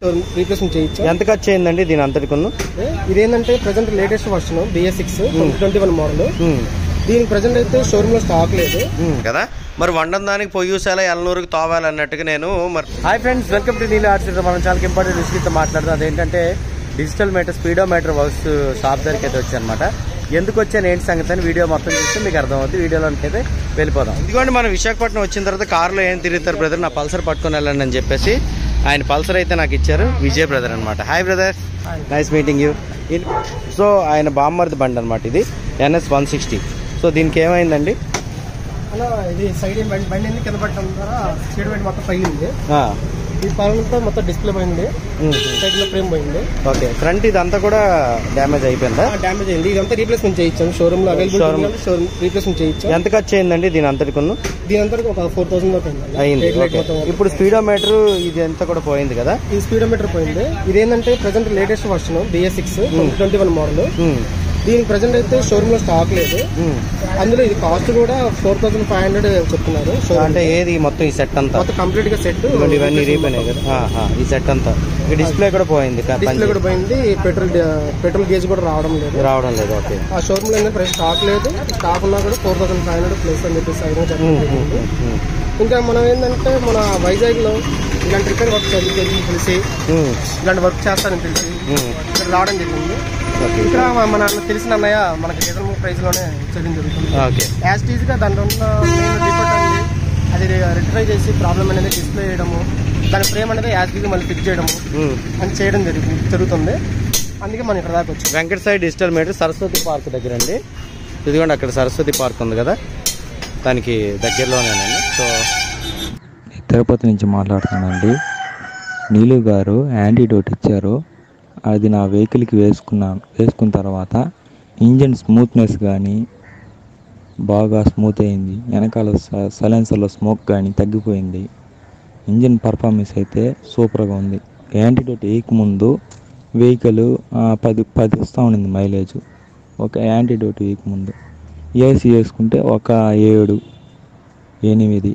Replacement చేయొచ్చు ఎంత ఖర్చు అయిందండి దీని అంతటికును ఇదేంటంటే present latest version B S six twenty one model um, దీనికి ప్రజెంట్ అయితే షోరూమ్ లో స్టాక్ లేదు ఉమ్, కదా మరి వండం దానికి పొయ్యూసేలా ఎలనూరుకి తోవాలన్నట్టుగా నేను మరి హాయ్ ఫ్రెండ్స్ వెల్కమ్ టు నీళ్ళు ఆర్ట్స్ మనం చాలా ఇంపార్టెంట్ విషయంతో మాట్లాడుతాం అదేంటంటే digital meter speedo meter works shop దగ్గరికి అయితే వచ్చానమాట ఎందుకు వచ్చాను ఏంటి సంగతి అని వీడియో మొత్తం చూస్తే మీకు అర్థమవుతుంది వీడియోలోకి అయితే వెళ్ళిపోదాం ఇదిగోండి మనం విశాఖపట్నం వచ్చిన తర్వాత కార్లో ఏం తిరుగుతారు బ్రదర్ నా పల్సర్ పట్టుకొని వెళ్ళండి అని చెప్పేసి ఆయన పల్సర్ అయితే నాకు ఇచ్చారు విజయ్ బ్రదర్ అనమాట hi brother nice meeting you so ఆయన బామ్మర్ది బండి అనమాట ఇది ఎన్ఎస్ వన్ సిక్స్టీ సో దీనికి ఏమైందండి అలా ఇది సైడ్ బండి బండి ఎందుకు కింద పట్టడం ద్వారా సైడ్ బండి మొత్తం పగిలింది ఆ, ఈ పగలంతా మొత్తం డిస్ప్లే పోయింది ఉమ్. సైడ్ లో ఫ్రేమ్ పోయింది ఓకే ఫ్రంట్ ఇదంతా కూడా డ్యామేజ్ అయిపోయిందా డ్యామేజ్ అయింది ఇదంతా రీప్లేస్మెంట్ చేయించాం షోరూమ్ లో Showroom. అవైలబుల్ షోరూమ్ రీప్లేస్మెంట్ చేయించాం ఎంత ఖర్చు అయిందండి దీని అంతటికును దీని అంతా ఒక ఫోర్ థౌసండ్ దాకా అయింది అయింది Head light ఓకే మొత్తం ఇప్పుడు స్పీడోమీటర్ ఇది అంతా కూడా పోయింది కదా ఈ స్పీడోమీటర్ పోయింది ఇదేంటంటే present latest version B S six twenty one model um, దీనికి ప్రజెంట్ అయితే షోరూమ్ లో స్టాక్ లేదు ఉమ్. అందులో ఇది కాస్ట్ కూడా ఫోర్ థౌసండ్ ఫైవ్ హండ్రెడ్ చెప్తున్నారు సో అంటే ఏది మొత్తం ఈ సెట్ అంతా మొత్తం కంప్లీట్ గా సెట్ ఇదిగోండి ఇవన్నీ రీపోయినాయి కదా ఆహా, ఈ సెట్ అంతా ఈ డిస్ప్లే కూడా పోయింది కా- డిస్ప్లే పని కూడా పోయింది పెట్రోల్ పెట్రోల్ గేజ్ కూడా రావడం లేదు రావడం లేదు ఓకే ఆ షోరూమ్ లో ఏంటంటే స్టాక్ లేదు స్టాక్ ఉన్నా కూడా four thousand five hundred place అని చెప్పేసి ఐరన్ ఉమ్, ఉమ్, జరిగింది ఉమ్, ఇంకా మనం ఏంటంటే మన వైజాగ్ లో ఇలాంటి రిపేర్ వర్క్ జరుగుతుంది తెలిసి ఉమ్, ఇలాంటి వర్క్ చేస్తానని తెలిసి ఉమ్. ఇక్కడ రావడం జరిగింది ఓకే ఇక్కడ మన తెలిసిన అన్నయ్య మనకి రీజనబుల్ ప్రైస్ లోనే చేయడం జరుగుతుంది ఓకే యాజ్ టీజ్ గా దాంట్లో ఉన్న మెయిన్ డిఫెక్ట్ అండి అది రిట్రై చేసి ప్రాబ్లమ్ అనేది డిస్ప్లే చేయడము దాని ఫ్రేమ్ అనేది యాజ్ టీజ్ మళ్ళీ ఫిక్స్ చేయడము ఉమ్. అని చేయడం జరుగుతుంది జరుగుతుంది అందుకే మనం ఇక్కడ దాకా వచ్చాం Venkata Sai digital meter Saraswati park దగ్గర అండి ఇదిగోండి అక్కడ సరస్వతి పార్క్ ఉంది కదా దానికి దగ్గరలోనేనండి సో తిరుపతి నుంచి మాట్లాడుతున్నానండి నీలు గారు యాంటీడోట్ ఇచ్చారు అది నా వెహికల్కి వేసుకున్నాను వేసుకున్న తర్వాత ఇంజిన్ స్మూత్నెస్ కానీ బాగా స్మూత్ అయింది వెనకాల స- సైలెన్సర్లో స్మోక్ కానీ తగ్గిపోయింది ఇంజిన్ పర్ఫార్మెన్స్ అయితే సూపర్గా ఉంది యాంటీడోట్ వేయకముందు వెహికల్ పది పది వస్తూ ఉండింది మైలేజ్ ఒక యాంటీడోట్ వేయకముందు ఏసీ వేసుకుంటే ఒక ఏడు ఎనిమిది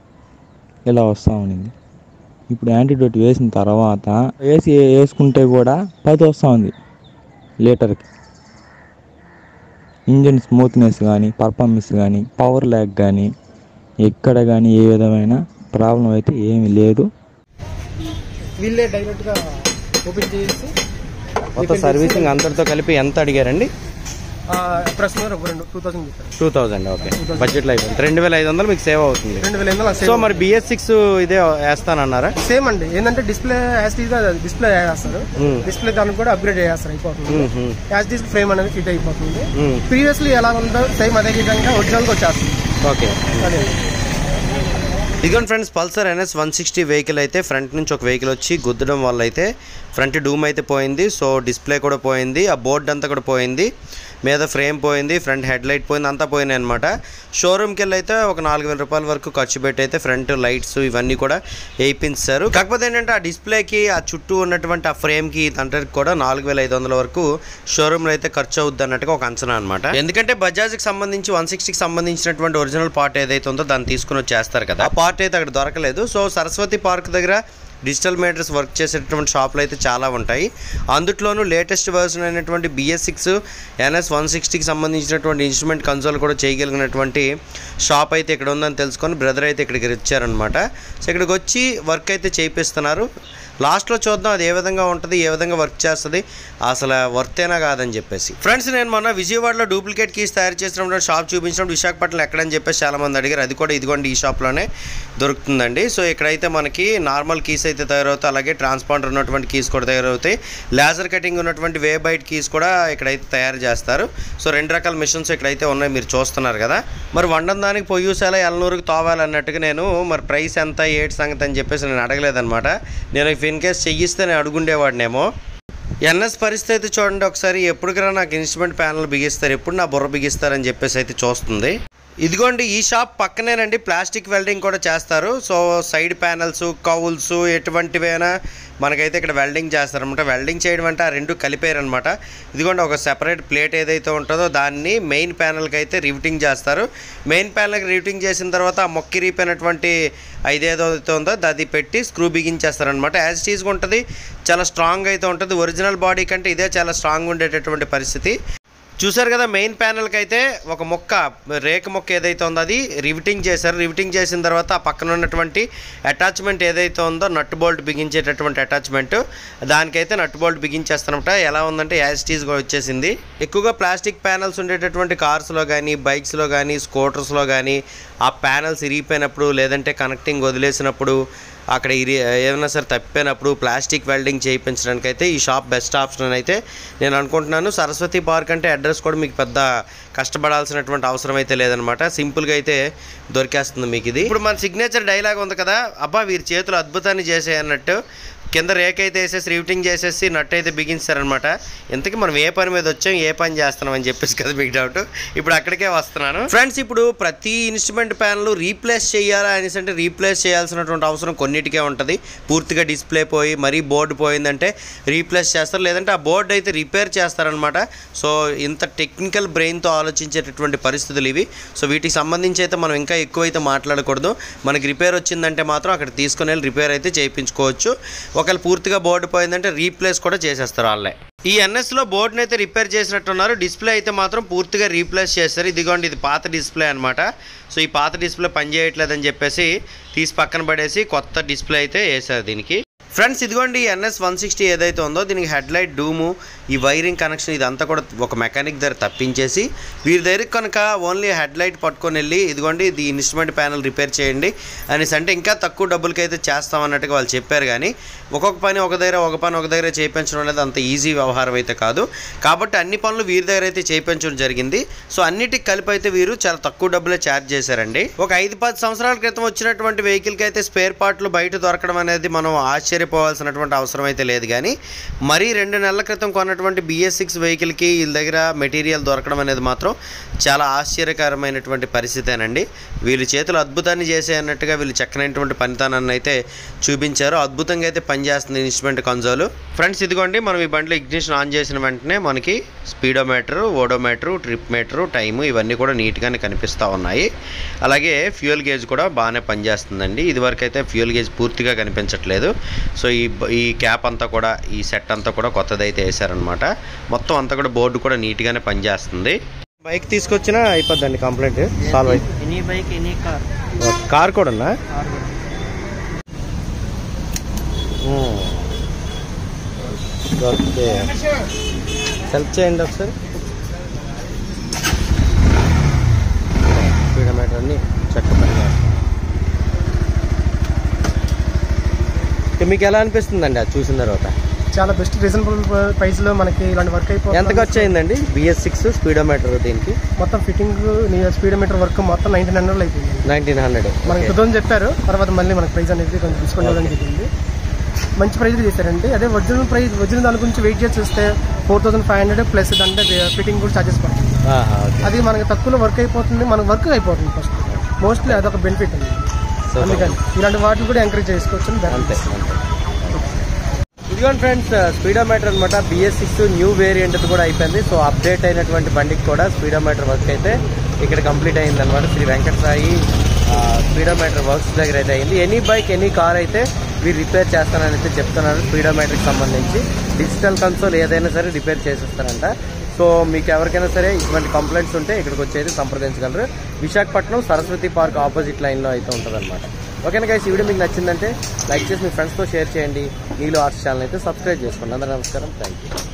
ఇలా వస్తూ ఉండింది ఇప్పుడు యాంటీడోట్ వేసిన తర్వాత ఏసీ వేసుకుంటే కూడా పది వస్తూ ఉంది లీటర్కి ఇంజిన్ స్మూత్నెస్ కానీ పర్ఫార్మెన్స్ కానీ పవర్ ల్యాగ్ కానీ ఎక్కడ కానీ ఏ విధమైన ప్రాబ్లం అయితే ఏమీ లేదు వీళ్ళే డైరెక్ట్ గా ఓపెన్ చేసి మొత్తం సర్వీసింగ్ అందరితో కలిపి ఎంత అడిగారండి ప్రెస్ మీద ఒక రెండు టూ థౌసండ్ చెప్పారు టూ థౌజండ్ ఓకే బడ్జెట్లో అయిపోయింది రెండు వేల ఐదు వందలు మీకు సేవ్ అవుతుంది రెండు వేల ఎనిమిది సో మరి బిఎస్ సిక్స్ ఇదే వేస్తానన్నారా సేమ్ అండి ఏంటంటే డిస్ప్లే యాజ్ టీజ్ గా డిస్ప్లే చేస్తారు Hmm. డిస్ప్లే దానికి కూడా అప్గ్రేడ్ చేస్తారు అయిపోతుంది um, um, as it is frame అనేది ఫిట్ అయిపోతుంది ఉమ్. ప్రీవియస్లీ ఎలా ఉందో సేమ్ అదే విధంగా ఒరిజినల్ గా వచ్చేస్తుంది ఓకే అదే. ఇదిగోండి friends Pulsar N S one sixty vehicle అయితే ఫ్రంట్ నుంచి ఒక వెహికల్ వచ్చి గుద్దడం వల్ల అయితే ఫ్రంట్ డూమ్ అయితే పోయింది సో డిస్ప్లే కూడా పోయింది ఆ బోర్డ్ అంతా కూడా పోయింది మీద ఫ్రేమ్ పోయింది ఫ్రంట్ హెడ్ లైట్ పోయింది అంతా పోయినాయి అనమాట షోరూమ్కి వెళ్ళి అయితే ఒక నాలుగు వేల రూపాయల వరకు ఖర్చు పెట్టి అయితే ఫ్రంట్ లైట్స్ ఇవన్నీ కూడా వేయించారు కాకపోతే ఏంటంటే ఆ డిస్ప్లేకి ఆ చుట్టూ ఉన్నటువంటి ఆ ఫ్రేమ్కి ఇదంతటికి కూడా నాలుగు వేల ఐదు వందల వరకు షోరూమ్లో అయితే ఖర్చు అవుద్ది అన్నట్టుగా ఒక అంచనా అనమాట ఎందుకంటే బజాజ్కి సంబంధించి వన్ సిక్స్టీకి సంబంధించినటువంటి ఒరిజినల్ పార్ట్ ఏదైతే ఉందో దాన్ని తీసుకుని వచ్చేస్తారు కదా ఆ పార్ట్ అయితే అక్కడ దొరకలేదు సో సరస్వతి పార్క్ దగ్గర డిజిటల్ మీటర్స్ వర్క్ చేసేటటువంటి షాపులు అయితే చాలా ఉంటాయి అందుట్లోనూ లేటెస్ట్ వర్షన్ అయినటువంటి బిఎస్ సిక్స్ ఎన్ఎస్ వన్ సిక్స్టీకి సంబంధించినటువంటి ఇన్స్ట్రుమెంట్ కన్సోల్ కూడా చేయగలిగినటువంటి షాప్ అయితే ఇక్కడ ఉందని తెలుసుకొని బ్రదర్ అయితే ఇక్కడికి వచ్చారనమాట సో ఇక్కడికి వచ్చి వర్క్ అయితే చేపిస్తున్నారు లాస్ట్లో చూద్దాం అది ఏ విధంగా ఉంటుంది ఏ విధంగా వర్క్ చేస్తుంది అసలు వర్తేనా కాదని చెప్పేసి ఫ్రెండ్స్ నేను మొన్న విజయవాడలో డూప్లికేట్ కీస్ తయారు చేసినప్పుడు షాప్ చూపించినప్పుడు విశాఖపట్నం ఎక్కడని చెప్పేసి చాలా మంది అడిగారు అది కూడా ఇదిగోండి ఈ షాప్లోనే దొరుకుతుందండి సో ఇక్కడైతే మనకి నార్మల్ కీస్ అయితే తయారవుతాయి అలాగే ట్రాన్స్పాండర్ ఉన్నటువంటి కీస్ కూడా తయారవుతాయి లేజర్ కటింగ్ ఉన్నటువంటి వే బైట్ కీస్ కూడా ఇక్కడైతే తయారు చేస్తారు సో రెండు రకాల మిషన్స్ ఇక్కడైతే ఉన్నాయి మీరు చూస్తున్నారు కదా మరి వండం దానికి పొయ్యూసేలా ఎలనూరుకి తోవాలన్నట్టుగా నేను మరి ప్రైస్ ఎంత ఏటి సంగతి అని చెప్పేసి నేను అడగలేదన్నమాట నేను ఇఫ్ ఇన్ కేస్ చెయ్యిస్తే నేను అడుగుండేవాడినేమో ఎన్ఎస్ పరిస్థితి అయితే చూడండి ఒకసారి ఎప్పుడుకరా నాకు ఇన్స్ట్రుమెంట్ ప్యానల్ బిగిస్తారు ఎప్పుడు నా బుర్ర బిగిస్తారని చెప్పేసి అయితే చూస్తుంది ఇదిగోండి ఈ షాప్ పక్కనేనండి ప్లాస్టిక్ వెల్డింగ్ కూడా చేస్తారు సో సైడ్ ప్యానల్స్ కౌల్స్ ఎటువంటివైనా మనకైతే ఇక్కడ వెల్డింగ్ చేస్తారనమాట వెల్డింగ్ చేయడం అంటే ఆ రెండు కలిపారనమాట ఇదిగోండి ఒక సెపరేట్ ప్లేట్ ఏదైతే ఉంటుందో దాన్ని మెయిన్ ప్యానల్కి అయితే రివిటింగ్ చేస్తారు మెయిన్ ప్యానల్కి రివిటింగ్ చేసిన తర్వాత ఆ మొక్కి రీపోయినటువంటి ఐదేదో అయితే ఉందో అది పెట్టి స్క్రూ బిగించేస్తారనమాట యాజ్ టీజ్గా ఉంటుంది చాలా స్ట్రాంగ్ అయితే ఉంటుంది ఒరిజినల్ బాడీ కంటే ఇదే చాలా స్ట్రాంగ్ ఉండేటటువంటి పరిస్థితి చూసారు కదా మెయిన్ ప్యానల్కి అయితే ఒక మొక్క రేక మొక్క ఏదైతే ఉందో అది రివిటింగ్ చేశారు రివిటింగ్ చేసిన తర్వాత ఆ పక్కన ఉన్నటువంటి అటాచ్మెంట్ ఏదైతే ఉందో నట్ బోల్ట్ బిగించేటటువంటి అటాచ్మెంట్ దానికైతే నట్ బోల్ట్ బిగించేస్తారనమాట ఎలా ఉందంటే యాజ్ టీజ్గా వచ్చేసింది ఎక్కువగా ప్లాస్టిక్ ప్యానల్స్ ఉండేటటువంటి కార్స్లో కానీ బైక్స్లో కానీ స్కూటర్స్లో కానీ ఆ ప్యానల్స్ ఇరిగిపోయినప్పుడు లేదంటే కనెక్టింగ్ వదిలేసినప్పుడు అక్కడ ఇరి ఏమైనా సరే తప్పిపోయినప్పుడు ప్లాస్టిక్ వెల్డింగ్ చేయించడానికి అయితే ఈ షాప్ బెస్ట్ ఆప్షన్ అని అయితే నేను అనుకుంటున్నాను సరస్వతి పార్క్ అంటే అడ్రస్ కూడా మీకు పెద్ద కష్టపడాల్సినటువంటి అవసరం అయితే లేదనమాట సింపుల్గా అయితే దొరికేస్తుంది మీకు ఇది ఇప్పుడు మన సిగ్నేచర్ డైలాగ్ ఉంది కదా అబ్బా వీరి చేతులు అద్భుతాన్ని చేసే అన్నట్టు కింద రేక్ అయితే వేసేసి రివిటింగ్ చేసేసి నట్ అయితే బిగించారనమాట ఇంతకీ మనం ఏ పని మీద వచ్చాం ఏ పని చేస్తున్నాం అని చెప్పేసి కదా మీకు డౌట్ ఇప్పుడు అక్కడికే వస్తున్నాను ఫ్రెండ్స్ ఇప్పుడు ప్రతి ఇన్స్ట్రుమెంట్ ప్యానల్ రీప్లేస్ చేయాలా అనేసి అంటే రీప్లేస్ చేయాల్సినటువంటి అవసరం కొన్నిటికే ఉంటుంది పూర్తిగా డిస్ప్లే పోయి మరీ బోర్డు పోయిందంటే రీప్లేస్ చేస్తారు లేదంటే ఆ బోర్డు అయితే రిపేర్ చేస్తారనమాట సో ఇంత టెక్నికల్ బ్రెయిన్తో ఆలోచించేటటువంటి పరిస్థితులు ఇవి సో వీటికి సంబంధించి అయితే మనం ఇంకా ఎక్కువ అయితే మాట్లాడకూడదు మనకి రిపేర్ వచ్చిందంటే మాత్రం అక్కడ తీసుకుని వెళ్ళి రిపేర్ అయితే చేయించుకోవచ్చు ఒకవేళ పూర్తిగా బోర్డు పోయిందంటే రీప్లేస్ కూడా చేసేస్తారు వాళ్ళే ఈ ఎన్ఎస్లో బోర్డుని అయితే రిపేర్ చేసినట్టున్నారు డిస్ప్లే అయితే మాత్రం పూర్తిగా రీప్లేస్ చేస్తారు ఇదిగోండి ఇది పాత డిస్ప్లే అనమాట సో ఈ పాత డిస్ప్లే పనిచేయట్లేదని చెప్పేసి తీసి పక్కన పడేసి కొత్త డిస్ప్లే అయితే వేశారు దీనికి ఫ్రెండ్స్ ఇదిగోండి ఎన్ఎస్ వన్ సిక్స్టీ ఏదైతే ఉందో దీనికి హెడ్ లైట్ డూము ఈ వైరింగ్ కనెక్షన్ ఇదంతా కూడా ఒక మెకానిక్ దగ్గర తప్పించేసి వీరి దగ్గరికి కనుక ఓన్లీ హెడ్ లైట్ పట్టుకొని వెళ్ళి ఇదిగోండి ఇది ఇన్స్ట్రుమెంట్ ప్యానల్ రిపేర్ చేయండి అనేసి అంటే ఇంకా తక్కువ డబ్బులకి అయితే చేస్తామన్నట్టుగా వాళ్ళు చెప్పారు కానీ ఒక్కొక్క పని ఒక దగ్గర ఒక పని ఒక దగ్గర చేయించడం అనేది అంత ఈజీ వ్యవహారం అయితే కాదు కాబట్టి అన్ని పనులు వీరి దగ్గర అయితే చేయించడం జరిగింది సో అన్నిటికి కలిపి అయితే వీరు చాలా తక్కువ డబ్బులే ఛార్జ్ చేశారండి ఒక ఐదు పది సంవత్సరాల క్రితం వచ్చినటువంటి వెహికల్కి అయితే స్పేర్ పార్ట్లు బయట దొరకడం అనేది మనం ఆశ్చర్యపోవాల్సినటువంటి అవసరం అయితే లేదు కానీ మరీ రెండు నెలల క్రితం కొన్నటువంటి బిఎస్ సిక్స్ వెహికల్కి వీళ్ళ దగ్గర మెటీరియల్ దొరకడం అనేది మాత్రం చాలా ఆశ్చర్యకరమైనటువంటి పరిస్థితేనండి వీళ్ళు చేతులు అద్భుతాన్ని చేసే అన్నట్టుగా వీళ్ళు చక్కనైనటువంటి పనితనాన్ని అయితే చూపించారు అద్భుతంగా అయితే పనిచేస్తుంది ఇన్స్ట్రుమెంట్ కన్సోల్ ఫ్రెండ్స్ ఇదిగోండి మనం ఈ బండిలో ఇగ్నిషన్ ఆన్ చేసిన వెంటనే మనకి speedometer odometer trip meter time ఇవన్నీ కూడా నీట్గానే కనిపిస్తూ ఉన్నాయి అలాగే ఫ్యూయల్ గేజ్ కూడా బాగానే పనిచేస్తుందండి ఇదివరకు అయితే ఫ్యూయల్ గేజ్ పూర్తిగా కనిపించట్లేదు సో ఈ బ- ఈ క్యాప్ అంతా కూడా ఈ సెట్ అంతా కూడా కొత్తదైతే వేశారనమాట మొత్తం అంతా కూడా బోర్డు కూడా నీట్గానే పనిచేస్తుంది బైక్ తీసుకొచ్చినా అయిపోద్దండి కంప్లైంట్ సాల్వ్ అయి any bike any car car కూడా ఉన్నా కార్ ఓకే సెల్ఫ్ చేయండి ఒకసారి స్పీడోమీటర్ అన్ని చెక్క మీకు ఎలా అనిపిస్తుందండి అది చూసిన తర్వాత చాలా బెస్ట్ రీజనబుల్ ప్రైస్ లో మనకి ఇలాంటి వర్క్ అయిపోతుంది ఎంత ఖర్చు అయిందండి బిఎస్ సిక్స్ స్పీడోమీటర్ దీనికి మొత్తం ఫిట్టింగ్ స్పీడ్ మీటర్ వర్క్ మొత్తం నైన్టీన్ హండ్రెడ్ అయిపోయింది నైన్టీన్ హండ్రెడ్ మనకి టూ థౌసండ్ చెప్పారు తర్వాత మళ్ళీ మనకి ప్రైస్ అనేది కొంచెం డిస్కౌంట్ ఇవ్వడం జరిగింది మంచి ప్రైస్ చేశారండి అదే ఒరిజినల్ ప్రైస్ ఒరిజినల్ దాని గురించి వెయిట్ చేసి చూస్తే four thousand five hundred plus అంటే ఫిట్టింగ్ కూడా చార్జెస్ పడుతుంది అది మనకి తక్కువలో వర్క్ అయిపోతుంది మనకు వర్క్ అయిపోతుంది ఫస్ట్ మోస్ట్లీ అదొక బెనిఫిట్ అండి అందుకని ఇలాంటి వాటిని కూడా ఎంకరేజ్ చేసుకోవచ్చు అంతే అంతే ఇదిగోండి ఫ్రెండ్స్ స్పీడోమీటర్ అనమాట బిఎస్ సిక్స్ న్యూ వేరియంట్ కూడా అయిపోయింది సో అప్డేట్ అయినటువంటి బండికి కూడా స్పీడోమీటర్ వర్క్ అయితే ఇక్కడ కంప్లీట్ అయింది అనమాట శ్రీ వెంకట సాయి స్పీడోమీటర్ వర్క్స్ దగ్గర అయితే అయింది ఎనీ బైక్ ఎనీ కార్ అయితే వీరు రిపేర్ చేస్తానని అయితే చెప్తున్నారు స్పీడోమీటర్కి సంబంధించి డిజిటల్ కన్సోల్ ఏదైనా సరే రిపేర్ చేసేస్తారంట సో మీకు ఎవరికైనా సరే ఇటువంటి కంప్లైంట్స్ ఉంటే ఇక్కడికి వచ్చేది సంప్రదించగలరు విశాఖపట్నం సరస్వతి పార్క్ ఆపోజిట్ లైన్లో అయితే ఉంటుంది అనమాట ఓకేనా గైస్ ఈ వీడియో మీకు నచ్చిందంటే లైక్ చేసి మీ ఫ్రెండ్స్తో షేర్ చేయండి నీలో ఆర్ట్స్ ఛానల్ అయితే సబ్స్క్రైబ్ చేసుకోండి అందరూ నమస్కారం థ్యాంక్ యూ